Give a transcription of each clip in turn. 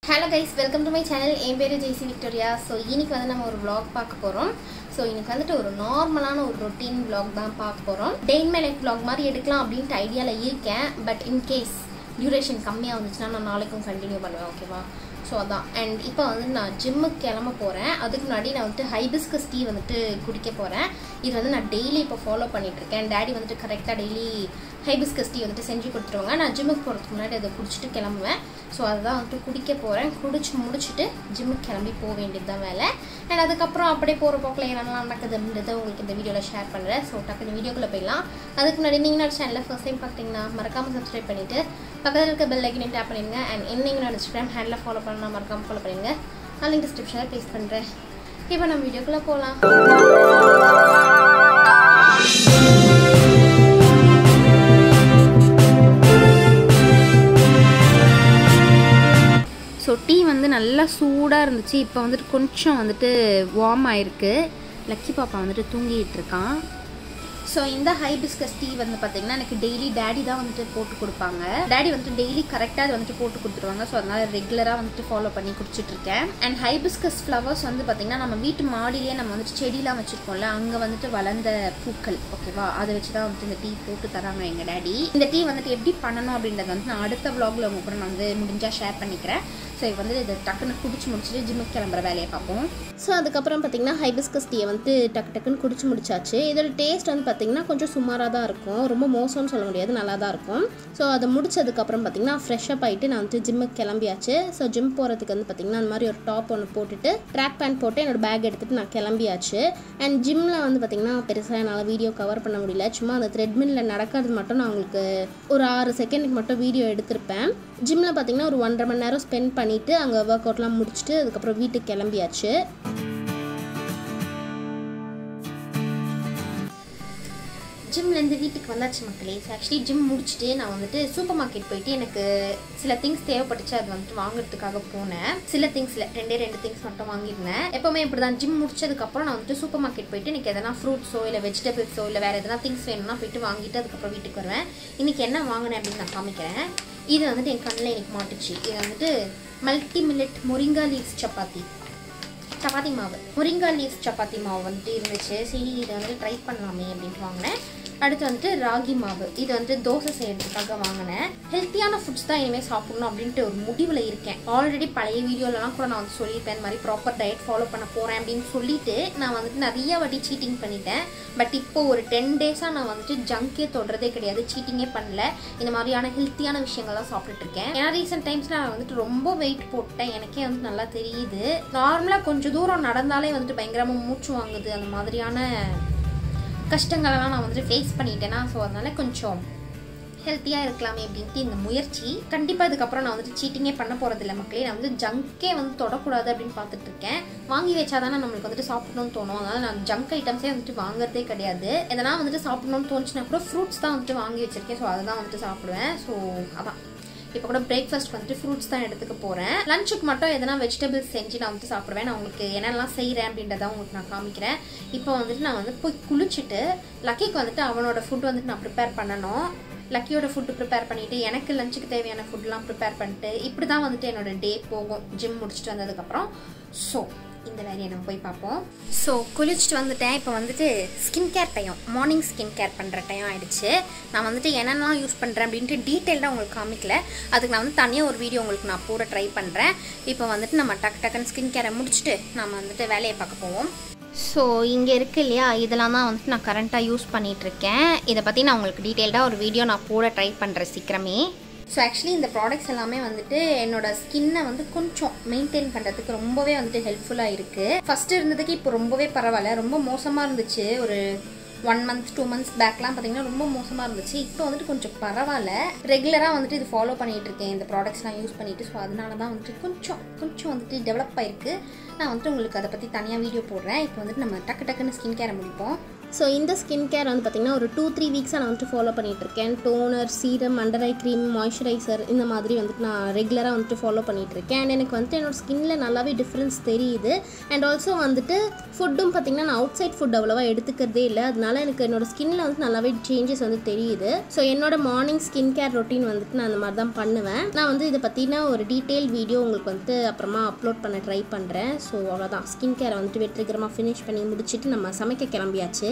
Hello guys welcome to my channel என் பேர் Jaicy Victoria so இன்னைக்கு வந்து நம்ம ஒரு vlog பார்க்க போகிறோம் ஸோ இன்னைக்கு வந்துட்டு ஒரு நார்மலான ஒரு ரொட்டீன் vlog தான் பார்க்க போகிறோம் day in my life vlog மாதிரி எடுக்கலாம் அப்படின்ட்டு ஐடியாவில் இருக்கேன் பட் இன்கேஸ் டியூரேஷன் கம்மியாக வந்துச்சுன்னா நான் நாளைக்கும் கண்டினியூ பண்ணுவேன் ஓகேவா ஸோ அதான் அண்ட் இப்போ வந்து நான் ஜிம்முக்கு கிளம்ப போகிறேன் அதுக்கு முன்னாடி நான் வந்துட்டு ஹைபிஸ்கஸ் டீ வந்துட்டு குடிக்க போகிறேன் இது வந்து நான் டெய்லி இப்போ ஃபாலோ பண்ணிகிட்ருக்கேன் டேடி வந்துட்டு கரெக்டாக டெய்லி ஹைபிஸ்கஸ் டீ வந்துட்டு செஞ்சு கொடுத்துருவாங்க நான் ஜிம்முக்கு போகிறதுக்கு முன்னாடி அதை குடிச்சிட்டு கிளம்புவேன் ஸோ அதுதான் வந்துட்டு குடிக்க போகிறேன் குடிச்சு முடிச்சுட்டு ஜிம்முக்கு கிளம்பி போக வேண்டியது தான் வேலை அண்ட் அதுக்கப்புறம் அப்படியே போகிற போக்கில் என்னெல்லாம் நடக்குது அப்படின்றத உங்களுக்கு இந்த வீடியோவில் ஷேர் பண்ணுறேன் ஸோ டக்குனு வீடியோக்குள்ளே போயிடலாம் அதுக்கு முன்னாடி நீங்கள் நான் சேனலில் ஃபர்ஸ்ட் டைம் பார்த்தீங்கன்னா மறக்காமல் சப்ஸ்கிரைப் பண்ணிவிட்டு பக்கத்தில் இருக்க பெல் ஐக்கனையும் டேப் பண்ணிடுங்க அண்ட் என்ன என்னோட இன்ஸ்டாகிராம் ஹேண்டில் ஃபாலோ பண்ணால் மறக்காமல் ஃபாலோ பண்ணிடுங்க நான் லிங்க் டிஸ்கிரிப்ஷனில் பேஸ்ட் பண்ணுறேன் இப்போ நம்ம வீடியோக்குள்ளே போகலாம் ஸோ டீ வந்து நல்லா சூடாக இருந்துச்சு இப்போ வந்துட்டு கொஞ்சம் வந்துட்டு வார்ம் ஆயிருக்கு லக்கி பாப்பா வந்துட்டு தூங்கிட்டு இருக்கான் ஸோ இந்த ஹைபிஸ்கஸ் டீ வந்து பார்த்தீங்கன்னா எனக்கு டெய்லி டேடி தான் வந்துட்டு போட்டு கொடுப்பாங்க டேடி வந்துட்டு டெய்லி கரெக்டாக அது வந்துட்டு போட்டு கொடுத்துருவாங்க ஸோ அதனால ரெகுலராக வந்துட்டு ஃபாலோ பண்ணி குடிச்சிட்டு இருக்கேன் அண்ட் ஹைபிஸ்கஸ் ஃப்ளவர்ஸ் வந்து பார்த்தீங்கன்னா நம்ம வீட்டு மாடியிலேயே நம்ம வந்துட்டு செடியெலாம் வச்சுருக்கோம்ல அங்கே வந்துட்டு வளர்ந்த பூக்கள் ஓகேவா அதை வச்சு தான் வந்துட்டு இந்த டீ போட்டு தராங்க எங்கள் டேடி இந்த டீ வந்துட்டு எப்படி பண்ணணும் அப்படின்றத வந்து நான் அடுத்த vlogல உங்க கூட நான் வந்து முடிஞ்சால் ஷேர் பண்ணிக்கிறேன் ஸோ இப்போ வந்து இதை டக்குன்னு குடிச்சு முடிச்சுட்டு ஜிம்முக்கு கிளம்புற வேலையை பார்ப்போம் ஸோ அதுக்கப்புறம் பார்த்தீங்கன்னா ஹைபிஸ்கஸ் டீயை வந்து டக்கு டக்குன்னு குடிச்சு முடிச்சாச்சு இதோட டேஸ்ட் வந்து பார்த்தீங்கன்னா கொஞ்சம் சுமாராக தான் இருக்கும் ரொம்ப மோசம்னு சொல்ல முடியாது நல்லா தான் இருக்கும் ஸோ அதை முடிச்சதுக்கப்புறம் பார்த்தீங்கன்னா ஃப்ரெஷ்அப் ஆகிட்டு நான் வந்து ஜிம்முக்கு கிளம்பியாச்சு ஸோ ஜிம் போகிறதுக்கு வந்து பார்த்தீங்கன்னா அந்த மாதிரி ஒரு டாப் ஒன்று போட்டுட்டு ட்ராக் பேண்ட் போட்டு என்னோட பேக் எடுத்துகிட்டு நான் கிளம்பியாச்சு அண்ட் ஜிம்மில் வந்து பார்த்தீங்கன்னா பெருசாக என்னால் வீடியோ கவர் பண்ண முடியல சும்மா அந்த த்ரெட்மில்லில் நடக்கிறது மட்டும் நான் உங்களுக்கு ஒரு ஆறு செகண்டுக்கு மட்டும் வீடியோ எடுத்திருப்பேன் ஜிம்மில் பார்த்தீங்கன்னா ஒரு ஒன்றரை மணி நேரம் ஸ்பெண்ட் பண்ணிவிட்டு அங்கே ஒர்க் அவுட்லாம் முடிச்சுட்டு அதுக்கப்புறம் வீட்டுக்கு கிளம்பியாச்சு ஜிம்லேருந்து வீட்டுக்கு வந்தாச்சு மக்களே ஆக்சுவலி ஜிம் முடிச்சுட்டு நான் வந்துட்டு சூப்பர் மார்க்கெட் போயிட்டு எனக்கு சில திங்ஸ் தேவைப்பட்டுச்சு அது வந்துட்டு வாங்குறதுக்காக போனேன் சில திங்ஸில் ரெண்டே ரெண்டு திங்ஸ் மட்டும் வாங்கியிருந்தேன் எப்போவுமே இப்படி தான் ஜிம் முடிச்சதுக்கப்புறம் நான் வந்துட்டு சூப்பர் மார்க்கெட் போயிட்டு எனக்கு எதனா ஃப்ரூட்ஸோ இல்லை வெஜிடபிள்ஸோ இல்லை வேறு எதனா திங்ஸ் வேணும்னா போயிட்டு வாங்கிட்டு அதுக்கப்புறம் வீட்டுக்கு வருவேன் இன்றைக்கி என்ன வாங்கினேன் அப்படின்னு நான் காமிக்கிறேன் இது வந்துட்டு என் கண்ணில் எனக்கு மாட்டுச்சு இது வந்துட்டு multi millet moringa leaves chapati chapati மாவு முருங்கா லீஃப் சப்பாத்தி மாவு வந்துட்டு இருந்துச்சு சரி இதை வந்து ட்ரை பண்ணலாமே அப்படின்ட்டு வாங்கினேன் அடுத்து வந்துட்டு ராகி மாவு இது வந்து தோசை செய்யறதுக்காக வாங்கினேன் ஹெல்த்தியான ஃபுட்ஸ் தான் இனிமேல் சாப்பிடணும் அப்படின்ட்டு ஒரு முடிவில் இருக்கேன் ஆல்ரெடி பழைய வீடியோலலாம் கூட நான் வந்து சொல்லியிருப்பேன் இந்த மாதிரி ப்ராப்பர் டயட் ஃபாலோ பண்ண போகிறேன் அப்படின்னு சொல்லிட்டு நான் வந்துட்டு நிறைய வாட்டி சீட்டிங் பண்ணிட்டேன் பட் இப்போ ஒரு டென் டேஸாக நான் வந்துட்டு ஜங்கே தொடுறதே கிடையாது சீட்டிங்கே பண்ணல இந்த மாதிரியான ஹெல்த்தியான விஷயங்கள்லாம் சாப்பிட்டுட்டு இருக்கேன் ஏன்னா ரீசெண்ட் டைம்ஸில் நான் வந்துட்டு ரொம்ப வெயிட் போட்டேன் எனக்கே வந்து நல்லா தெரியுது நார்மலாக கொஞ்சம் தூரம் நடந்தாலே வந்துட்டு பயங்கரமாக மூச்சு வாங்குது அந்த மாதிரியான கஷ்டங்களெல்லாம் நான் வந்துட்டு ஃபேஸ் பண்ணிட்டேன்னா ஸோ அதனால கொஞ்சம் ஹெல்த்தியாக இருக்கலாமே அப்படின்ட்டு இந்த முயற்சி கண்டிப்பாக இதுக்கப்புறம் நான் வந்துட்டு சீட்டிங்கே பண்ண போகிறதில்ல மக்களே நான் வந்து ஜங்கே வந்து தொடக்கூடாது அப்படின்னு பார்த்துட்டு இருக்கேன் வாங்கி வச்சா தானே நம்மளுக்கு வந்துட்டு சாப்பிடணும்னு தோணும் அதனால் நான் ஜங்க் ஐட்டம்ஸே வந்துட்டு வாங்குறதே கிடையாது எதனா வந்துட்டு சாப்பிடணும்னு தோணுச்சுன்னா கூட ஃப்ரூட்ஸ் தான் வந்துட்டு வாங்கி வச்சிருக்கேன் ஸோ அதை தான் வந்துட்டு சாப்பிடுவேன் ஸோ அதான் இப்போ கூட பிரேக்ஃபாஸ்ட் வந்துட்டு ஃப்ரூட்ஸ் தான் எடுத்துக்க போகிறேன் லஞ்சுக்கு மட்டும் எதனா வெஜிடபிள்ஸ் செஞ்சு நான் வந்து சாப்பிடுவேன் நான் உங்களுக்கு என்னெல்லாம் செய்கிறேன் அப்படின்றத உங்களுக்கு நான் காமிக்கிறேன் இப்போ வந்துட்டு நான் வந்து போய் குளிச்சுட்டு லக்கிக்கு வந்துட்டு அவனோட ஃபுட் வந்துட்டு நான் ப்ரிப்பேர் பண்ணணும் லக்கியோட ஃபுட்டு ப்ரிப்பேர் பண்ணிவிட்டு எனக்கு லஞ்சுக்கு தேவையான ஃபுட்லாம் ப்ரிப்பேர் பண்ணிட்டு இப்படி தான் வந்துட்டு என்னோட டே போகும் ஜிம் முடிச்சுட்டு வந்ததுக்கப்புறம் ஸோ இந்த வேலையை நம்ம போய் பார்ப்போம் ஸோ குளிச்சுட்டு வந்துட்டேன் இப்போ வந்துட்டு skin care time morning skin care பண்ணுற டைம் ஆயிடுச்சு நான் வந்துட்டு என்னென்னலாம் யூஸ் பண்ணுறேன் அப்படின்ட்டு டீட்டெயில்டாக உங்களுக்கு காமிக்கல அதுக்கு நான் வந்து தனியாக ஒரு வீடியோ உங்களுக்கு நான் பூரா ட்ரை பண்ணுறேன் இப்போ வந்துட்டு நம்ம டக்கு டக்குன்னு ஸ்கின் கேரை முடிச்சுட்டு நம்ம வந்துட்டு வேலையை பார்க்க போவோம் ஸோ இங்கே இருக்கு இல்லையா இதெல்லாம் தான் வந்துட்டு நான் கரண்ட்டாக யூஸ் பண்ணிகிட்ருக்கேன் இதை பற்றி நான் உங்களுக்கு டீட்டெயில்டாக ஒரு வீடியோ நான் போட ட்ரை பண்ணுறேன் சீக்கிரமே ஸோ ஆக்சுவலி இந்த ப்ராடக்ட்ஸ் எல்லாமே வந்துட்டு என்னோட ஸ்கின்னை வந்து கொஞ்சம் மெயின்டைன் பண்ணுறதுக்கு ரொம்பவே வந்துட்டு ஹெல்ப்ஃபுல்லாக இருக்குது ஃபஸ்ட்டு இருந்ததுக்கு இப்போ ரொம்பவே பரவாயில்ல ரொம்ப மோசமாக இருந்துச்சு ஒரு ஒன் மந்த் டூ மந்த்ஸ் பேக்லாம் பார்த்தீங்கன்னா ரொம்ப மோசமாக இருந்துச்சு இப்போ வந்துட்டு கொஞ்சம் பரவாயில்ல ரெகுலராக வந்துட்டு இது ஃபாலோ பண்ணிகிட்டு இருக்கேன் இந்த ப்ராடக்ட்ஸ்லாம் யூஸ் பண்ணிட்டு ஸோ அதனால தான் வந்துட்டு கொஞ்சம் கொஞ்சம் வந்துட்டு டெவலப் ஆயிருக்கு நான் வந்துட்டு உங்களுக்கு அதை பற்றி தனியாக வீடியோ போடுறேன் இப்போ வந்துட்டு நம்ம டக்கு டக்குன்னு ஸ்கின் கேரை முடிப்போம் ஸோ இந்த ஸ்கின் கேர் வந்து பார்த்திங்கன்னா ஒரு டூ த்ரீ வீக்ஸாக நான் வந்துட்டு ஃபாலோ பண்ணிகிட்ருக்கேன் toner serum under eye cream moisturiser இந்த மாதிரி வந்துட்டு நான் ரெகுலராக வந்துட்டு ஃபாலோ பண்ணிகிட்ருக்கேன் அண்ட் எனக்கு வந்துட்டு என்னோட ஸ்கின்ல நல்லாவே டிஃப்ரென்ஸ் தெரியுது அண்ட் ஆல்சோ வந்துட்டு ஃபுட்டும் பார்த்திங்கன்னா நான் அவுட் சைட் ஃபுட் அவ்வளோவா எடுத்துக்கிறதே இல்லை அதனால எனக்கு என்னோட ஸ்கின்ல வந்து நல்லாவே சேஞ்சஸ் வந்து தெரியுது ஸோ என்னோட மார்னிங் ஸ்கின் கேர் ரொட்டீன் வந்துட்டு நான் அந்த மாதிரி தான் பண்ணுவேன் நான் வந்து இதை பற்றின ஒரு டீட்டெயில் வீடியோ உங்களுக்கு வந்துட்டு அப்புறமா அப்லோட் பண்ண ட்ரை பண்ணுறேன் ஸோ அவ்வளோதான் ஸ்கின் கேரை வந்துட்டு வெற்றிகரமாக ஃபினிஷ் பண்ணி முடிச்சுட்டு நம்ம சமைக்க கிளம்பியாச்சு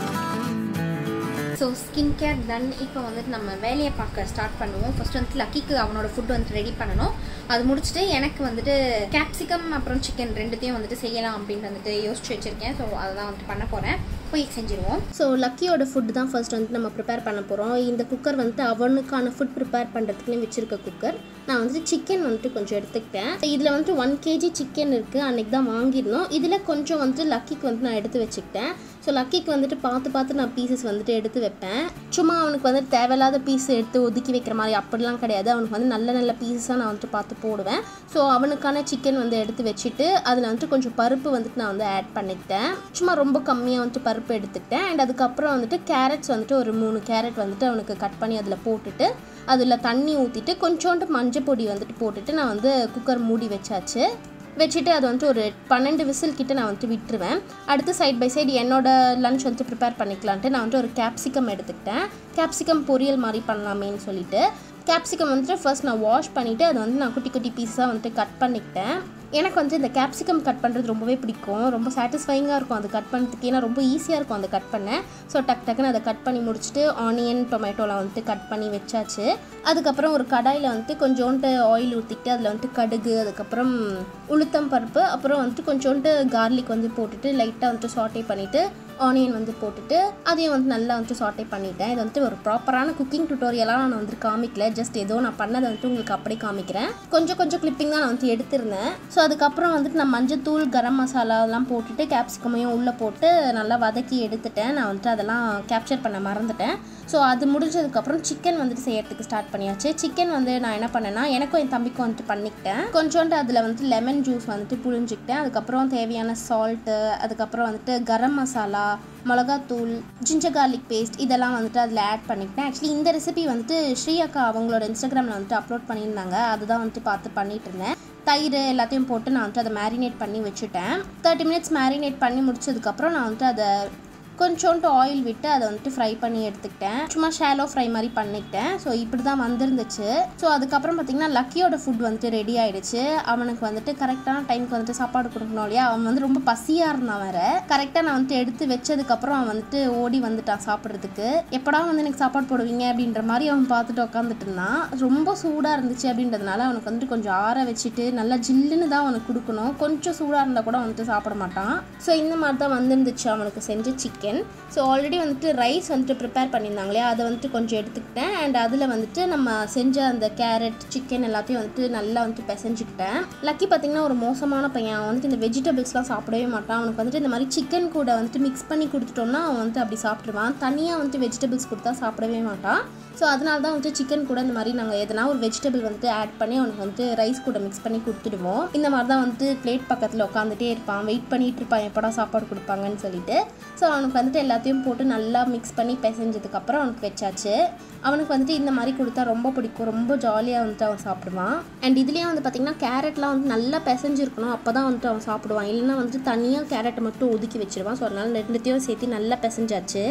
ஸோ ஸ்கின் கேர் டன் இப்போ வந்துட்டு நம்ம வேலையை பார்க்க ஸ்டார்ட் பண்ணுவோம் ஃபர்ஸ்ட் வந்துட்டு லக்கிக்கு அவனோட ஃபுட் வந்துட்டு ரெடி பண்ணணும் அது முடிச்சுட்டு எனக்கு வந்துட்டு கேப்சிகம் அப்புறம் சிக்கன் ரெண்டுத்தையும் வந்துட்டு செய்யலாம் அப்படின்னு வந்துட்டு யோசிச்சு வச்சுருக்கேன் ஸோ அதை தான் வந்துட்டு பண்ண போகிறேன் போய் செஞ்சுருவோம் ஸோ லக்கியோட ஃபுட் தான் ஃபர்ஸ்ட் வந்துட்டு நம்ம ப்ரிப்பேர் பண்ண போகிறோம் இந்த குக்கர் வந்துட்டு அவனுக்கான ஃபுட் ப்ரிப்பேர் பண்ணுறதுக்குன்னு வச்சுருக்க குக்கர் நான் வந்துட்டு சிக்கன் வந்துட்டு கொஞ்சம் எடுத்துக்கிட்டேன் இதில் வந்துட்டு ஒன் கேஜி சிக்கன் இருக்குது அன்றைக்கி தான் வாங்கியிருந்தோம் இதில் கொஞ்சம் வந்துட்டு லக்கிக்கு வந்துட்டு நான் எடுத்து வச்சுக்கிட்டேன் ஸோ லக்கிக்கு வந்துட்டு பார்த்து பார்த்து நான் பீசஸ் வந்துட்டு எடுத்து வைப்பேன் சும்மா அவனுக்கு வந்துட்டு தேவையில்லாத பீஸ் எடுத்து ஒதுக்கி வைக்கிற மாதிரி அப்படிலாம் கிடையாது அவனுக்கு வந்து நல்ல நல்ல பீஸாக நான் வந்துட்டு பார்த்து போடுவேன் ஸோ அவனுக்கான சிக்கன் வந்து எடுத்து வச்சுட்டு அதில் வந்துட்டு கொஞ்சம் பருப்பு வந்துட்டு நான் வந்து ஆட் பண்ணிக்கிட்டேன் சும்மா ரொம்ப கம்மியாக வந்துட்டு பருப்பு எடுத்துக்கிட்டேன் அண்ட் அதுக்கப்புறம் வந்துட்டு கேரட்ஸ் வந்துட்டு ஒரு மூணு கேரட் வந்துட்டு அவனுக்கு கட் பண்ணி அதில் போட்டுட்டு அதில் தண்ணி ஊற்றிட்டு கொஞ்சோண்டு மஞ்சள் பொடி வந்துட்டு போட்டுட்டு நான் வந்து குக்கர் மூடி வச்சாச்சு வச்சுட்டு அது வந்துட்டு ஒரு பன்னெண்டு விசில் கிட்ட நான் வந்துட்டு விட்டுருவேன் அடுத்து சைட் பை சைடு என்னோட லஞ்ச் வந்துட்டு ப்ரிப்பேர் பண்ணிக்கலான்ட்டு நான் வந்துட்டு ஒரு கேப்சிகம் எடுத்துக்கிட்டேன் கேப்சிகம் பொரியல் மாதிரி பண்ணலாமேன்னு சொல்லிட்டு கேப்சிகம் வந்துட்டு ஃபர்ஸ்ட் நான் வாஷ் பண்ணிவிட்டு அதை வந்து நான் குட்டி குட்டி பீஸாக வந்துட்டு கட் பண்ணிக்கிட்டேன் எனக்கு வந்து இந்த கேப்சிகம் கட் பண்ணுறது ரொம்பவே பிடிக்கும் ரொம்ப சாட்டிஸ்ஃபைங்காக இருக்கும் அது கட் பண்ணுறதுக்கு ஏன்னா ரொம்ப ஈஸியாக இருக்கும் அதை கட் பண்ண ஸோ டக் டக்குன்னு அதை கட் பண்ணி முடிச்சுட்டு ஆனியன் டொமேட்டோலாம் வந்துட்டு கட் பண்ணி வச்சாச்சு அதுக்கப்புறம் ஒரு கடாயில் வந்துட்டு கொஞ்சோண்டு ஆயில் ஊற்றிட்டு அதில் வந்துட்டு கடுகு அதுக்கப்புறம் உளுத்தம் பருப்பு அப்புறம் வந்துட்டு கொஞ்சோண்டு கார்லிக் வந்து போட்டுட்டு லைட்டாக வந்துட்டு சாட்டே பண்ணிவிட்டு ஆனியன் வந்து போட்டுட்டு அதையும் வந்து நல்லா வந்துட்டு சாட்டே பண்ணிட்டேன் இது வந்துட்டு ஒரு ப்ராப்பரான குக்கிங் டுட்டோரியலாக நான் வந்து காமிக்கல ஜஸ்ட் ஏதோ நான் பண்ணதை வந்துட்டு உங்களுக்கு அப்படியே காமிக்கிறேன் கொஞ்சம் கொஞ்சம் கிளிப்பிங் தான் நான் வந்து எடுத்திருந்தேன் ஸோ அதுக்கப்புறம் வந்துட்டு நான் மஞ்சத்தூள் கரம் மசாலா எல்லாம் போட்டுட்டு கேப்சிகமையும் உள்ளே போட்டு நல்லா வதக்கி எடுத்துட்டேன் நான் வந்துட்டு அதெல்லாம் கேப்சர் பண்ண மறந்துட்டேன் ஸோ அது முடிஞ்சதுக்கப்புறம் சிக்கன் வந்துட்டு செய்யறதுக்கு ஸ்டார்ட் பண்ணியாச்சு சிக்கன் வந்து நான் என்ன பண்ணேன்னா எனக்கும் என் தம்பிக்கும் வந்துட்டு பண்ணிக்கிட்டேன் கொஞ்சோண்டு அதில் வந்துட்டு லெமன் ஜூஸ் வந்துட்டு புழிஞ்சிக்கிட்டேன் அதுக்கப்புறம் தேவையான சால்ட்டு அதுக்கப்புறம் வந்துட்டு கரம் மசாலா மிளகாத்தூள் ஜிஞ்சர் கார்லிக் பேஸ்ட் இதெல்லாம் வந்துட்டு அதில் ஆட் பண்ணிக்கிட்டேன் ஆக்சுவலி இந்த ரெசிபி வந்துட்டு ஸ்ரீ அக்கா அவங்களோட இன்ஸ்டாகிராமில் வந்துட்டு அப்லோட் பண்ணியிருந்தாங்க அதுதான் வந்துட்டு பார்த்து பண்ணிட்டு இருந்தேன் தயிர் எல்லாத்தையும் போட்டு நான் வந்துட்டு அதை மேரினேட் பண்ணி வச்சுட்டேன் தேர்ட்டி மினிட்ஸ் மேரினேட் பண்ணி முடிச்சதுக்கப்புறம் நான் வந்துட்டு அதை கொஞ்சோண்டு ஆயில் விட்டு அதை வந்துட்டு ஃப்ரை பண்ணி எடுத்துக்கிட்டேன் சும்மா ஷாலோ ஃப்ரை மாதிரி பண்ணிக்கிட்டேன் ஸோ இப்படி தான் வந்திருந்துச்சு ஸோ அதுக்கப்புறம் பார்த்தீங்கன்னா லக்கியோட ஃபுட் வந்துட்டு ரெடி ஆயிடுச்சு அவனுக்கு வந்துட்டு கரெக்டான டைமுக்கு வந்துட்டு சாப்பாடு கொடுக்கணும் இல்லையா அவன் வந்து ரொம்ப பசியாக இருந்தான் வேற கரெக்டாக நான் வந்துட்டு எடுத்து வச்சதுக்கப்புறம் அவன் வந்துட்டு ஓடி வந்துட்டான் சாப்பிட்றதுக்கு எப்படா வந்து எனக்கு சாப்பாடு போடுவீங்க அப்படின்ற மாதிரி அவன் பார்த்துட்டு உட்காந்துட்டு இருந்தான் ரொம்ப சூடாக இருந்துச்சு அப்படின்றதுனால அவனுக்கு வந்துட்டு கொஞ்சம் ஆற வச்சுட்டு நல்லா ஜில்லுன்னு தான் அவனுக்கு கொடுக்கணும் கொஞ்சம் சூடாக இருந்தால் கூட வந்துட்டு சாப்பிட மாட்டான் ஸோ இந்த மாதிரி தான் வந்துருந்துச்சு அவனுக்கு செஞ்ச சிக்கன் ஸோ ஆல்ரெடி வந்துட்டு ரைஸ் வந்துட்டு ப்ரிப்பேர் பண்ணியிருந்தாங்க இல்லையா அதை வந்துட்டு கொஞ்சம் எடுத்துக்கிட்டேன் அண்ட் அதில் வந்துட்டு நம்ம செஞ்ச அந்த கேரட் சிக்கன் எல்லாத்தையும் வந்துட்டு நல்லா வந்துட்டு பிசைஞ்சுக்கிட்டேன் லக்கி பார்த்தீங்கன்னா ஒரு மோசமான பையன் அவன் வந்துட்டு இந்த வெஜிடபிள்ஸ்லாம் சாப்பிடவே மாட்டான் அவனுக்கு வந்துட்டு இந்த மாதிரி சிக்கன் கூட வந்துட்டு மிக்ஸ் பண்ணி கொடுத்துட்டோம்னா அவன் வந்துட்டு அப்படி சாப்பிடுவான் தனியாக வந்துட்டு வெஜிடபிள்ஸ் கொடுத்தா சாப்பிடவே மாட்டான் ஸோ அதனால தான் வந்துட்டு சிக்கன் கூட இந்த மாதிரி நாங்கள் எதனா ஒரு வெஜிடபிள் வந்துட்டு ஆட் பண்ணி அவனுக்கு வந்துட்டு ரைஸ் கூட மிக்ஸ் பண்ணி கொடுத்துடுவோம் இந்த மாதிரி தான் வந்துட்டு பிளேட் பக்கத்தில் உட்காந்துட்டே இருப்பான் வெயிட் பண்ணிட்டு இருப்பான் எப்படா சாப்பாடு கொடுப்பாங்கன்னு சொல்லிட்டு ஸோ அவனுக்கு வந்துட்டு எல்லாத்தையும் போட்டு நல்லா மிக்ஸ் பண்ணி பிசைஞ்சதுக்கப்புறம் அவனுக்கு வச்சாச்சு அவனுக்கு வந்துட்டு இந்த மாதிரி கொடுத்தா ரொம்ப பிடிக்கும் ரொம்ப ஜாலியாக வந்துட்டு அவன் சாப்பிடுவான் அண்ட் இதுலேயும் வந்து பார்த்திங்கன்னா கேரட்லாம் வந்து நல்லா பிசைஞ்சிருக்கணும் அப்போ தான் வந்துட்டு அவன் சாப்பிடுவான் இல்லைன்னா வந்துட்டு தனியாக கேரட்டை மட்டும் ஒதுக்கி வச்சிருவான் ஸோ அதனால ரெண்டுத்தையும் சேர்த்து நல்லா பிசைஞ்சாச்சு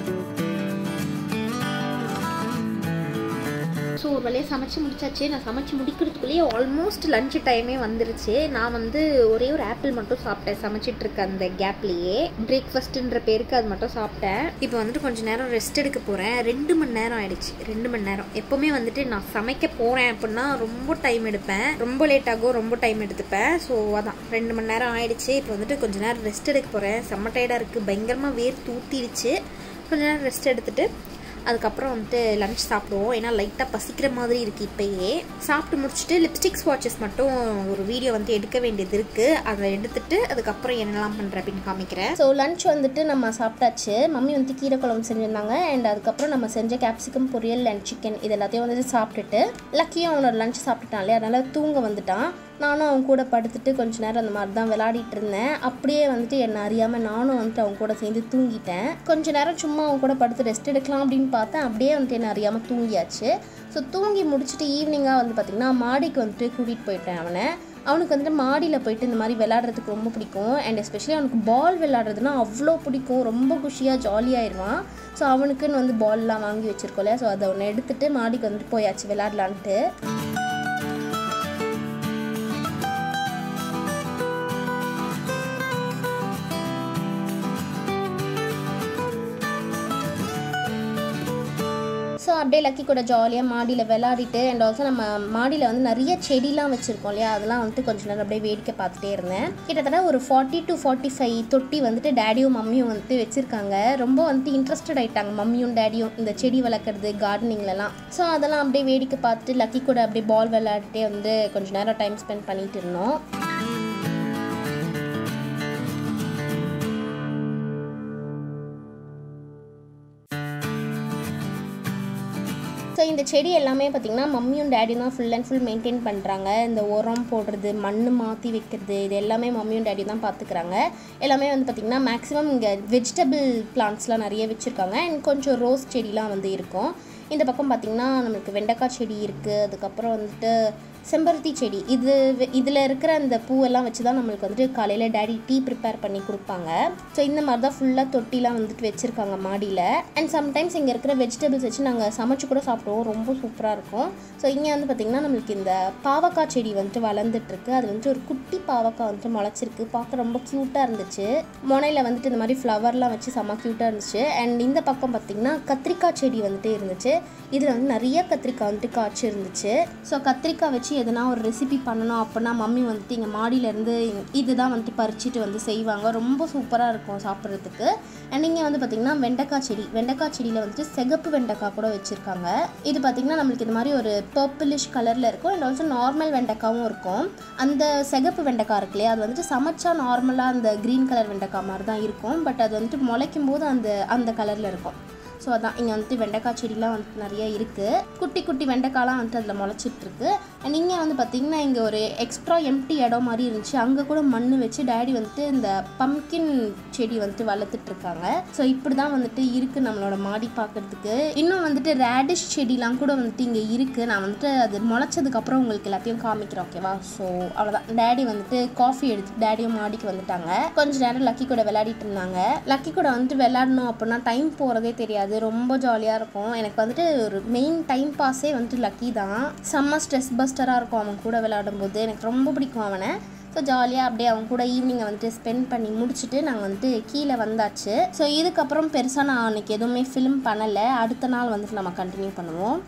ஸோ ஒரு வழியாக சமைச்சு முடிச்சாச்சு நான் சமைச்சு முடிக்கிறதுக்குள்ளேயே ஆல்மோஸ்ட் லஞ்ச் டைமே வந்துருச்சு நான் வந்து ஒரே ஒரு ஆப்பிள் மட்டும் சாப்பிட்டேன் சமைச்சிட்டு இருக்க அந்த கேப்லேயே பிரேக்ஃபாஸ்ட்டுன்ற பேருக்கு அது மட்டும் சாப்பிட்டேன் இப்போ வந்துட்டு கொஞ்சம் நேரம் ரெஸ்ட் எடுக்க போகிறேன் ரெண்டு மணி நேரம் ஆயிடுச்சு ரெண்டு மணி நேரம் எப்போவுமே வந்துட்டு நான் சமைக்க போகிறேன் அப்படின்னா ரொம்ப டைம் எடுப்பேன் ரொம்ப லேட் ஆகும் ரொம்ப டைம் எடுத்துப்பேன் ஸோ அதான் ரெண்டு மணி நேரம் ஆயிடுச்சு இப்போ வந்துட்டு கொஞ்சம் நேரம் ரெஸ்ட் எடுக்க போகிறேன் செம்ம டயர்டாக இருக்குது பயங்கரமாக வேர் தூத்திடுச்சு கொஞ்ச நேரம் ரெஸ்ட் எடுத்துட்டு அதுக்கப்புறம் வந்துட்டு லஞ்ச் சாப்பிடுவோம் ஏன்னா லைட்டாக பசிக்கிற மாதிரி இருக்குது இப்போயே சாப்பிட்டு முடிச்சுட்டு லிப்ஸ்டிக் ஸ்வாட்சஸ் மட்டும் ஒரு வீடியோ வந்து எடுக்க வேண்டியது இருக்குது அதை எடுத்துட்டு அதுக்கப்புறம் என்னெல்லாம் பண்ணுறேன் அப்படின்னு காமிக்கிறேன் ஸோ லஞ்ச் வந்துட்டு நம்ம சாப்பிட்டாச்சு மம்மி வந்து கீரை குழம்பு செஞ்சுருந்தாங்க அண்ட் அதுக்கப்புறம் நம்ம செஞ்ச கேப்சிகம் பொரியல் அண்ட் சிக்கன் இது எல்லாத்தையும் வந்துட்டு சாப்பிட்டுட்டு லக்கியும் அவனோட லஞ்ச் சாப்பிட்டுட்டான் இல்லையா அதனால தூங்க வந்துட்டான் நானும் அவங்க கூட படுத்துட்டு கொஞ்ச நேரம் அந்த மாதிரி தான் விளையாடிட்டு இருந்தேன் அப்படியே வந்துட்டு என்னை அறியாமல் நானும் வந்துட்டு அவங்க கூட சேர்ந்து தூங்கிட்டேன் கொஞ்ச நேரம் சும்மா அவங்க கூட படுத்து ரெஸ்ட் எடுக்கலாம் அப்படின்னு பார்த்தேன் அப்படியே வந்துட்டு என்னை அறியாமல் தூங்கியாச்சு ஸோ தூங்கி முடிச்சுட்டு ஈவினிங்காக வந்து பார்த்திங்கன்னா மாடிக்கு வந்துட்டு கூட்டிகிட்டு போயிட்டேன் அவனை அவனுக்கு வந்துட்டு மாடியில் போயிட்டு இந்த மாதிரி விளையாடுறதுக்கு ரொம்ப பிடிக்கும் அண்ட் எஸ்பெஷலி அவனுக்கு பால் விளையாடுறதுனா அவ்வளோ பிடிக்கும் ரொம்ப குஷியாக ஜாலியாகிடுவான் ஸோ அவனுக்குன்னு வந்து பால்லாம் வாங்கி வச்சுருக்கோம்ல ஸோ அதை ஒன்று எடுத்துகிட்டு மாடிக்கு வந்துட்டு போயாச்சு விளையாடலான்ட்டு ஸோ அப்படியே லக்கி கூட ஜாலியாக மாடியில் விளையாடிட்டு அண்ட் ஆல்சோ நம்ம மாடியில் வந்து நிறைய செடிலாம் வச்சுருக்கோம் இல்லையா அதெல்லாம் வந்துட்டு கொஞ்ச நேரம் அப்படியே வேடிக்கை பார்த்துட்டே இருந்தேன் கிட்டத்தட்ட ஒரு ஃபார்ட்டி டு ஃபார்ட்டி ஃபைவ் தொட்டி வந்துட்டு டேடியும் மம்மியும் வந்துட்டு வச்சுருக்காங்க ரொம்ப வந்துட்டு இன்ட்ரெஸ்டட் ஆகிட்டாங்க மம்மியும் டேடியும் இந்த செடி வளர்க்குறது கார்டனிங்லலாம் ஸோ அதெல்லாம் அப்படியே வேடிக்கை பார்த்துட்டு லக்கி கூட அப்படியே பால் விளையாடிட்டே வந்து கொஞ்ச நேரம் டைம் ஸ்பெண்ட் பண்ணிட்டு இருந்தோம் ஸோ இந்த செடி எல்லாமே பார்த்திங்கன்னா மம்மியும் டேடியும் தான் ஃபுல் அண்ட் ஃபுல் மெயின்டைன் பண்ணுறாங்க இந்த உரம் போடுறது மண் மாற்றி வைக்கிறது இது எல்லாமே மம்மியும் டேடியும் தான் பார்த்துக்கிறாங்க எல்லாமே வந்து பார்த்திங்கன்னா மேக்ஸிமம் இங்கே வெஜிடபிள் பிளான்ட்ஸ்லாம் நிறைய வச்சுருக்காங்க அண்ட் கொஞ்சம் ரோஸ் செடிலாம் வந்து இருக்கும் இந்த பக்கம் பார்த்திங்கன்னா நம்மளுக்கு வெண்டைக்காய் செடி இருக்குது அதுக்கப்புறம் வந்துட்டு செம்பருத்தி செடி இது இதில் இருக்கிற அந்த பூவெல்லாம் வச்சு தான் நம்மளுக்கு வந்துட்டு காலையில் டேடி டீ ப்ரிப்பேர் பண்ணி கொடுப்பாங்க ஸோ இந்த மாதிரி தான் ஃபுல்லாக தொட்டிலாம் வந்துட்டு வச்சுருக்காங்க மாடியில் அண்ட் சம்டைம்ஸ் இங்கே இருக்கிற வெஜிடபிள்ஸ் வச்சு நாங்கள் சமைச்சு கூட சாப்பிடுவோம் ரொம்ப சூப்பராக இருக்கும் ஸோ இங்கே வந்து பார்த்திங்கன்னா நம்மளுக்கு இந்த பாவக்காய் செடி வந்துட்டு வளர்ந்துட்டுருக்கு அது வந்துட்டு ஒரு குட்டி பாவக்காய் வந்துட்டு முளைச்சிருக்கு பார்க்க ரொம்ப க்யூட்டாக இருந்துச்சு முனையில் வந்துட்டு இந்த மாதிரி ஃப்ளவர்லாம் வச்சு செம்ம க்யூட்டாக இருந்துச்சு அண்ட் இந்த பக்கம் பார்த்திங்கன்னா கத்திரிக்காய் செடி வந்துட்டு இருந்துச்சு இதில் வந்து நிறைய கத்திரிக்காய் வந்துட்டு காய்ச்சி இருந்துச்சு ஸோ கத்திரிக்காய் வச்சு எதனா ஒரு ரெசிபி பண்ணணும் அப்படின்னா மம்மி வந்துட்டு இங்கே மாடியிலேருந்து இதுதான் வந்துட்டு பறிச்சுட்டு வந்து செய்வாங்க ரொம்ப சூப்பராக இருக்கும் சாப்பிட்றதுக்கு அண்ட் இங்கே வந்து பார்த்திங்கன்னா வெண்டைக்காய் செடி வெண்டைக்காய் செடியில் வந்துட்டு சிகப்பு வெண்டைக்காய் கூட வச்சுருக்காங்க இது பார்த்திங்கன்னா நம்மளுக்கு இந்த மாதிரி ஒரு பர்பிளிஷ் கலரில் இருக்கும் அண்ட் ஆல்சோ நார்மல் வெண்டைக்காவும் இருக்கும் அந்த சிகப்பு வெண்டைக்காய் இருக்கு இல்லையா அது வந்துட்டு சமைச்சா நார்மலாக அந்த க்ரீன் கலர் வெண்டைக்காய் மாதிரி தான் இருக்கும் பட் அது வந்துட்டு முளைக்கும் போது அந்த அந்த கலரில் இருக்கும் ஸோ அதான் இங்கே வந்துட்டு வெண்டைக்காய் செடிலாம் வந்துட்டு நிறைய இருக்குது குட்டி குட்டி வெண்டைக்காய்லாம் வந்துட்டு அதில் முளைச்சிட்ருக்கு அண்ட் இங்கே வந்து பார்த்திங்கன்னா இங்கே ஒரு எக்ஸ்ட்ரா எம்டி இடம் மாதிரி இருந்துச்சு அங்கே கூட மண் வச்சு டேடி வந்துட்டு இந்த பம்கின் செடி வந்துட்டு வளர்த்துட்ருக்காங்க ஸோ இப்படி தான் வந்துட்டு இருக்குது நம்மளோட மாடி பார்க்குறதுக்கு இன்னும் வந்துட்டு ரேடிஷ் செடிலாம் கூட வந்துட்டு இங்கே இருக்குது நான் வந்துட்டு அது முளைச்சதுக்கப்புறம் உங்களுக்கு எல்லாத்தையும் காமிக்கிறேன் ஓகேவா ஸோ அவ்வளோதான் டேடி வந்துட்டு காஃபி எடுத்து டேடியும் மாடிக்கு வந்துட்டாங்க கொஞ்ச நேரம் லக்கி கூட விளையாடிட்டு இருந்தாங்க லக்கி கூட வந்துட்டு விளையாடணும் அப்படின்னா டைம் போகிறதே தெரியாது ரொம்ப ஜாலியாக இருக்கும் எனக்கு வந்துட்டு ஒரு மெயின் டைம் பாஸே வந்துட்டு லக்கி தான் செம்ம ஸ்ட்ரெஸ் பஸ்டராக இருக்கும் அவன் கூட விளையாடும் போது எனக்கு ரொம்ப பிடிக்கும் அவனை ஸோ ஜாலியாக அப்படியே அவங்க கூட ஈவினிங்கை வந்துட்டு ஸ்பெண்ட் பண்ணி முடிச்சுட்டு நாங்கள் வந்துட்டு கீழே வந்தாச்சு ஸோ இதுக்கப்புறம் பெருசாக நான் அன்றைக்கி எதுவுமே ஃபிலிம் பண்ணலை அடுத்த நாள் வந்துட்டு நம்ம கண்டினியூ பண்ணுவோம்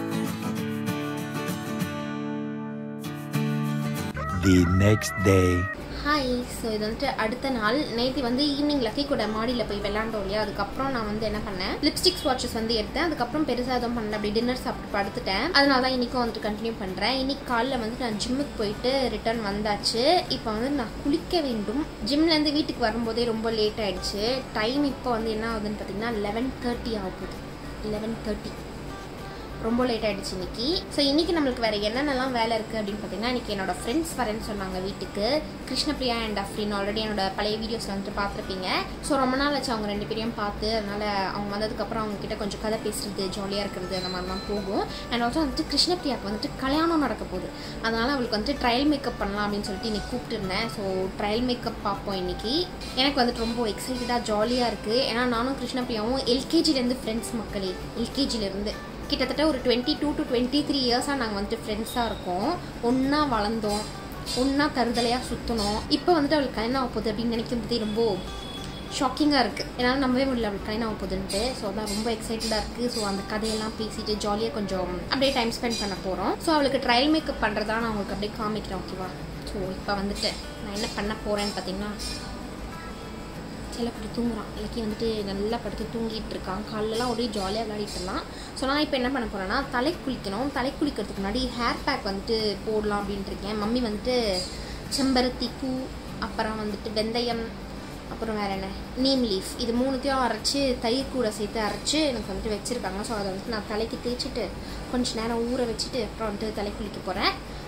the next day. Hi so இது வந்துட்டு அடுத்த நாள் நேற்று வந்து ஈவினிங் லக்கி கூட மாடியில் போய் விளாண்டோம் இல்லையா அதுக்கப்புறம் நான் வந்து என்ன பண்ணேன் லிப்ஸ்டிக் ஸ்வாட்சஸ் வந்து எடுத்தேன் அதுக்கப்புறம் பெருசாக எதுவும் பண்ணல அப்படி டின்னர் சாப்பிட்டு படுத்துட்டேன் அதனால தான் இன்றைக்கும் வந்துட்டு கண்டினியூ பண்ணுறேன் இன்னைக்கு காலைல வந்து நான் ஜிம்முக்கு போயிட்டு ரிட்டர்ன் வந்தாச்சு இப்போ வந்து நான் குளிக்க வேண்டும் ஜிம்லேருந்து வீட்டுக்கு வரும்போதே ரொம்ப லேட் ஆயிடுச்சு டைம் இப்போ வந்து என்ன ஆகுதுன்னு பார்த்தீங்கன்னா லெவன் தேர்ட்டி ஆகுது லெவன் தேர்ட்டி ரொம்ப லேட் ஆயிடுச்சு இன்னைக்கு ஸோ இன்னைக்கு நம்மளுக்கு வேற என்னென்னலாம் வேலை இருக்குது அப்படின்னு பார்த்தீங்கன்னா இன்னைக்கு என்னோட ஃப்ரெண்ட்ஸ் வரேன்னு சொன்னாங்க வீட்டுக்கு கிருஷ்ணபிரியா அண்ட் அஃப்ரின் ஆல்ரெடி என்னோட பழைய வீடியோஸ் வந்துட்டு பார்த்துருப்பீங்க ஸோ ரொம்ப நாள் ஆச்சு அவங்க ரெண்டு பேரையும் பார்த்து அதனால அவங்க வந்ததுக்கப்புறம் அவங்க கிட்ட கொஞ்சம் கதை பேசுறது ஜாலியாக இருக்கிறது அந்த மாதிரிலாம் போகும் அண்ட் ஆல்சோ வந்துட்டு கிருஷ்ணபிரியாவுக்கு வந்துட்டு கல்யாணம் நடக்க போகுது அதனால அவளுக்கு வந்துட்டு ட்ரையல் மேக்கப் பண்ணலாம் அப்படின்னு சொல்லிட்டு இன்னைக்கு கூப்பிட்டுருந்தேன் ஸோ ட்ரையல் மேக்கப் பார்ப்போம் இன்னைக்கு எனக்கு வந்துட்டு ரொம்ப எக்ஸைட்டடாக ஜாலியாக இருக்குது ஏன்னா நானும் கிருஷ்ணபிரியாவும் எல்கேஜிலேருந்து ஃப்ரெண்ட்ஸ் மக்களே எல்கேஜிலேருந்து கிட்டத்தட்ட ஒரு twenty two to twenty three இயர்ஸாக நாங்கள் வந்துட்டு ஃப்ரெண்ட்ஸாக இருக்கோம் ஒன்றா வளர்ந்தோம் ஒன்றா தருதலையாக சுற்றணும் இப்போ வந்துட்டு அவளுக்கு கல்யாணம் ஆக போகுது அப்படின்னு நினைக்கும் போதே ரொம்ப ஷாக்கிங்காக இருக்குது என்னால் நம்பவே முடியல அவளுக்கு கல்யாணம் ஆக போகுதுன்ட்டு ஸோ அதான் ரொம்ப எக்ஸைட்டடாக இருக்குது ஸோ அந்த கதையெல்லாம் பேசிட்டு ஜாலியாக கொஞ்சம் அப்படியே டைம் ஸ்பெண்ட் பண்ண போகிறோம் ஸோ அவளுக்கு ட்ரையல் மேக்கப் பண்ணுறதா நான் உங்களுக்கு அப்படியே காமிக்கிறேன் ஓகேவா ஸோ இப்போ வந்துட்டு நான் என்ன பண்ண போகிறேன்னு பார்த்தீங்கன்னா செல்லப்படி தூங்குறான் இலக்கி வந்துட்டு நல்லா படுத்து தூங்கிட்டு இருக்கான் காலெல்லாம் ஒரே ஜாலியாக விளையாடிட்டு இருந்தான் ஸோ நான் இப்போ என்ன பண்ண போகிறேன்னா தலை குளிக்கணும் தலை குளிக்கிறதுக்கு முன்னாடி ஹேர் பேக் வந்துட்டு போடலாம் அப்படின்ட்டு இருக்கேன் மம்மி வந்துட்டு செம்பருத்தி பூ அப்புறம் வந்துட்டு வெந்தயம் அப்புறம் வேறு என்ன நீம் லீஃப் இது மூணுத்தையும் அரைச்சி தயிர் கூட சேர்த்து அரைச்சி எனக்கு வந்துட்டு வச்சுருக்காங்க ஸோ அதை வந்துட்டு நான் தலைக்கு தேய்ச்சிட்டு கொஞ்ச நேரம் ஊற வச்சுட்டு அப்புறம் வந்துட்டு தலை குளிக்க போகிறேன்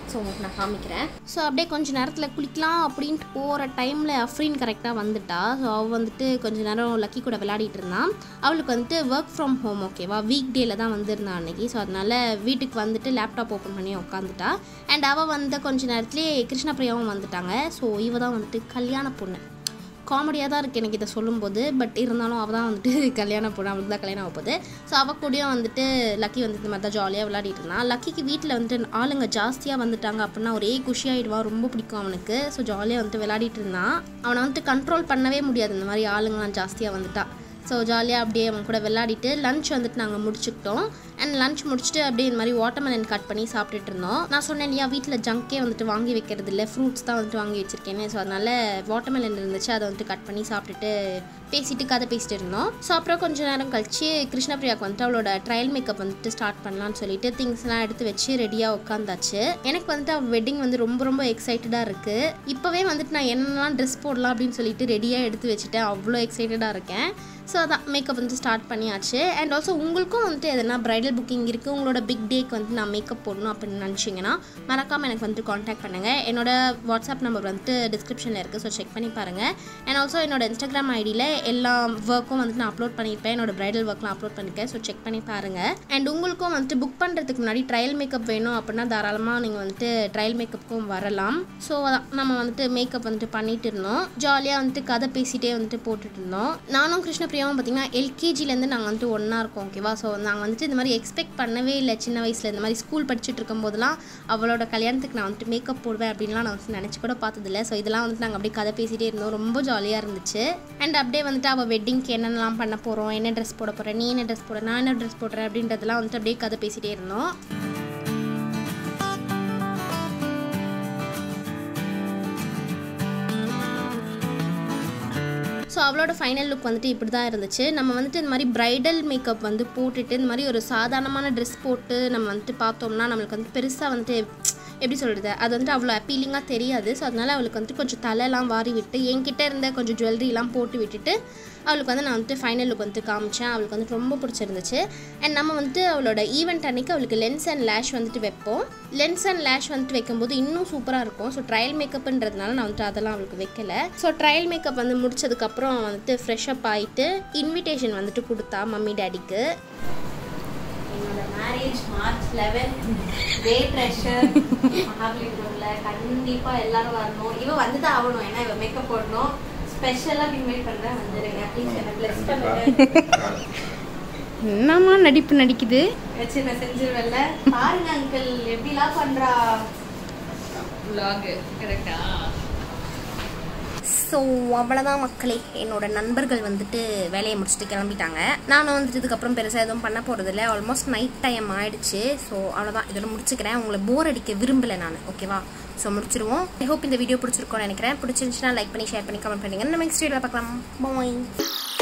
ஸோ உங்களுக்கு நான் காமிக்கிறேன் ஸோ அப்படியே கொஞ்ச நேரத்தில் குளிக்கலாம் அப்படின்ட்டு போகிற டைமில் அஃப்ரீன் கரெக்டாக வந்துட்டா ஸோ அவள் வந்துட்டு கொஞ்ச நேரம் லக்கி கூட விளையாடிட்டு இருந்தான் அவளுக்கு வந்துட்டு ஒர்க் ஃப்ரம் ஹோம் ஓகேவா வீக் டேல தான் வந்திருந்தான் அன்னைக்கு ஸோ அதனால் வீட்டுக்கு வந்துட்டு லேப்டாப் ஓப்பன் பண்ணி உட்காந்துட்டா அண்ட் அவள் வந்த கொஞ்ச நேரத்துலேயே கிருஷ்ணபிரியாவும் வந்துட்டாங்க ஸோ இவ தான் வந்துட்டு கல்யாண பொண்ணு காமெடியாக தான் இருக்குது எனக்கு இதை சொல்லும்போது பட் இருந்தாலும் அவள் தான் வந்துட்டு கல்யாணம் பொண்ணு அவளுக்கு தான் கல்யாணம் ஆக போகுது ஸோ அவள் கூடயும் வந்துட்டு லக்கி வந்து இந்த மாதிரி தான் ஜாலியாக விளையாடிட்டு இருந்தான் லக்கிக்கு வீட்டில் வந்துட்டு ஆளுங்க ஜாஸ்தியாக வந்துட்டாங்க அப்படின்னா ஒரே குஷியாயிடுவான் ரொம்ப பிடிக்கும் அவனுக்கு ஸோ ஜாலியாக வந்துட்டு விளையாடிட்டு இருந்தான் அவனை வந்துட்டு கண்ட்ரோல் பண்ணவே முடியாது இந்த மாதிரி ஆளுங்கலாம் ஜாஸ்தியாக வந்துட்டா ஸோ ஜாலியாக அப்படியே அவன் கூட விளையாடிட்டு லஞ்ச் வந்துட்டு நாங்கள் முடிச்சுக்கிட்டோம் அண்ட் லஞ்ச் முடிச்சுட்டு அப்படியே இந்த மாதிரி வாட்டர்மெலன் கட் பண்ணி சாப்பிட்டுட்டு இருந்தோம் நான் சொன்னேன் இல்லையா வீட்டில் ஜங்கே வந்துட்டு வாங்கி வைக்கிறது இல்லை ஃப்ரூட்ஸ் தான் வந்துட்டு வாங்கி வச்சிருக்கேன்னு ஸோ அதனால வாட்டர்மெலன் இருந்துச்சு அதை வந்துட்டு கட் பண்ணி சாப்பிட்டுட்டு பேசிட்டு கதை பேசிட்டு இருந்தோம் ஸோ அப்புறம் கொஞ்ச நேரம் கழிச்சு கிருஷ்ணபிரியாவுக்கு வந்துட்டு அவளோட ட்ரையல் மேக்கப் வந்துட்டு ஸ்டார்ட் பண்ணலாம்னு சொல்லிட்டு திங்ஸ்லாம் எடுத்து வச்சு ரெடியாக உட்காந்தாச்சு எனக்கு வந்துட்டு அவள் வெட்டிங் வந்து ரொம்ப ரொம்ப எக்ஸைட்டடாக இருக்குது இப்போவே வந்துட்டு நான் என்னெல்லாம் ட்ரெஸ் போடலாம் அப்படின்னு சொல்லிட்டு ரெடியாக எடுத்து வச்சுட்டேன் அவ்வளோ எக்ஸைட்டடாக இருக்கேன் ஸோ அதான் மேக்கப் வந்து ஸ்டார்ட் பண்ணியாச்சு அண்ட் ஆல்சோ உங்களுக்கும் வந்துட்டு எதனா ப்ரைடல் புக்கிங் இருக்குது உங்களோட பிக் டேக்கு வந்து நான் மேக்கப் போடணும் அப்படின்னு நினச்சிங்கன்னா மறக்காமல் எனக்கு வந்துட்டு காண்டாக்ட் பண்ணுங்கள் என்னோட வாட்ஸ்அப் நம்பர் வந்துட்டு டிஸ்கிரிப்ஷனில் இருக்குது ஸோ செக் பண்ணி பாருங்கள் அண்ட் ஆல்சோ என்னோட இன்ஸ்டாகிராம் ஐடியில் எல்லா ஒர்க்கும் வந்துட்டு நான் அப்லோட் பண்ணியிருப்பேன் என்னோட ப்ரைடல் ஒர்க்லாம் அப்லோட் பண்ணியிருக்கேன் ஸோ செக் பண்ணி பாருங்கள் அண்ட் உங்களுக்கும் வந்துட்டு புக் பண்ணுறதுக்கு முன்னாடி ட்ரையல் மேக்கப் வேணும் அப்படின்னா தாராளமாக நீங்கள் வந்துட்டு ட்ரையல் மேக்கப்புக்கும் வரலாம் ஸோ அதான் நம்ம வந்துட்டு மேக்கப் வந்துட்டு பண்ணிட்டு இருந்தோம் ஜாலியாக வந்துட்டு கதை பேசிகிட்டே வந்துட்டு போட்டுட்டு இருந்தோம் நானும் கிருஷ்ணபிரியாவும் பார்த்தீங்கன்னா எல்கேஜிலேருந்து நாங்கள் வந்துட்டு ஒன்றா இருக்கோம் ஓகேவா ஸோ நாங்கள் வந்துட்டு இந்த மாதிரி எக்ஸ்பெக்ட் பண்ணவே இல்லை சின்ன வயசில் இந்த மாதிரி ஸ்கூல் படிச்சுட்டு இருக்கும்போதெல்லாம் அவளோட கல்யாணத்துக்கு நான் வந்துட்டு மேக்கப் போடுவேன் அப்படின்லாம் நான் வந்து நினச்சி கூட பார்த்ததில்ல ஸோ இதெல்லாம் வந்துட்டு நாங்கள் அப்படியே கதை பேசிகிட்டே இருந்தோம் ரொம்ப ஜாலியாக இருந்துச்சு அண்ட் அப்படியே வந்துட்டு அவள் வெட்டிங்க்கு என்னென்னலாம் பண்ண போகிறோம் என்ன ட்ரெஸ் போட போகிறேன் நீ என்ன ட்ரெஸ் போட நான் என்ன ட்ரெஸ் போடுறேன் அப்படின்றதெல்லாம் வந்துட்டு அப்படியே கதை பேசிகிட்டே இருந்தோம் ஸோ அவளோட ஃபைனல் லுக் வந்துட்டு இப்படி தான் இருந்துச்சு நம்ம வந்துட்டு இந்த மாதிரி ப்ரைடல் மேக்கப் வந்து போட்டுட்டு இந்த மாதிரி ஒரு சாதாரணமான ட்ரெஸ் போட்டு நம்ம வந்துட்டு பார்த்தோம்னா நம்மளுக்கு வந்து பெருசாக வந்துட்டு எப்படி சொல்கிறது அது வந்துட்டு அவ்வளோ அப்பீலிங்காக தெரியாது ஸோ அதனால் அவளுக்கு வந்துட்டு கொஞ்சம் தலைலாம் வாரி விட்டு என்கிட்ட இருந்த கொஞ்சம் ஜுவல்லரிலாம் போட்டு விட்டுட்டு அவளுக்கு வந்து நான் வந்துட்டு ஃபைனல் லுக் வந்துட்டு காமிச்சேன் அவளுக்கு வந்துட்டு ரொம்ப பிடிச்சிருந்துச்சு அண்ட் நம்ம வந்துட்டு அவளோட ஈவெண்ட் அன்னைக்கு அவளுக்கு லென்ஸ் அண்ட் லேஷ் வந்துட்டு வைப்போம் லென்ஸ் அண்ட் லேஷ் வந்துட்டு வைக்கும்போது இன்னும் சூப்பராக இருக்கும் ஸோ ட்ரையல் மேக்கப்ன்றதுனால நான் வந்துட்டு அதெல்லாம் அவளுக்கு வைக்கல ஸோ ட்ரையல் மேக்கப் வந்து முடிச்சதுக்கப்புறம் வந்துட்டு ஃப்ரெஷ்அப் ஆகிட்டு இன்விடேஷன் வந்துட்டு கொடுத்தா மம்மி டேடிக்கு என்னோட மேரேஜ் மார்ச் லெவன் டே ட்ரெஷர் மகாபலிபுரம்ல கண்டிப்பா எல்லாரும் வரணும் இவ வந்து தான் ஆகணும் ஏன்னா இவ மேக்கப் போடணும் ஸ்பெஷலா இன்வைட் பண்றேன் வந்துருங்க ப்ளீஸ் என்ன பிளஸ் பண்ணுங்க என்னம்மா நடிப்பு நடிக்குது வச்சு நான் செஞ்சிருவேன்ல பாருங்க அங்கிள் எப்படிலாம் பண்றா vlog கரெக்டா ஸோ அவ்வளோதான் மக்களே என்னோட நண்பர்கள் வந்துட்டு வேலையை முடிச்சுட்டு கிளம்பிட்டாங்க நானும் வந்துட்டு இதுக்கப்புறம் பெருசாக எதுவும் பண்ண போகிறதில்ல ஆல்மோஸ்ட் நைட் டைம் ஆயிடுச்சு ஸோ அவ்வளோதான் இதோட முடிச்சுக்கிறேன் உங்களை போர் அடிக்க விரும்பலை நான் ஓகேவா ஸோ முடிச்சிருவோம் ஐ ஹோப் இந்த வீடியோ பிடிச்சிருக்கோம்னு நினைக்கிறேன் பிடிச்சிருந்துச்சுன்னா லைக் பண்ணி ஷேர் பண்ணி கமெண்ட் பண்ணுங்க நம்ம நெக்ஸ்ட் வீடியோவில் பார்க்கலாம் பாய்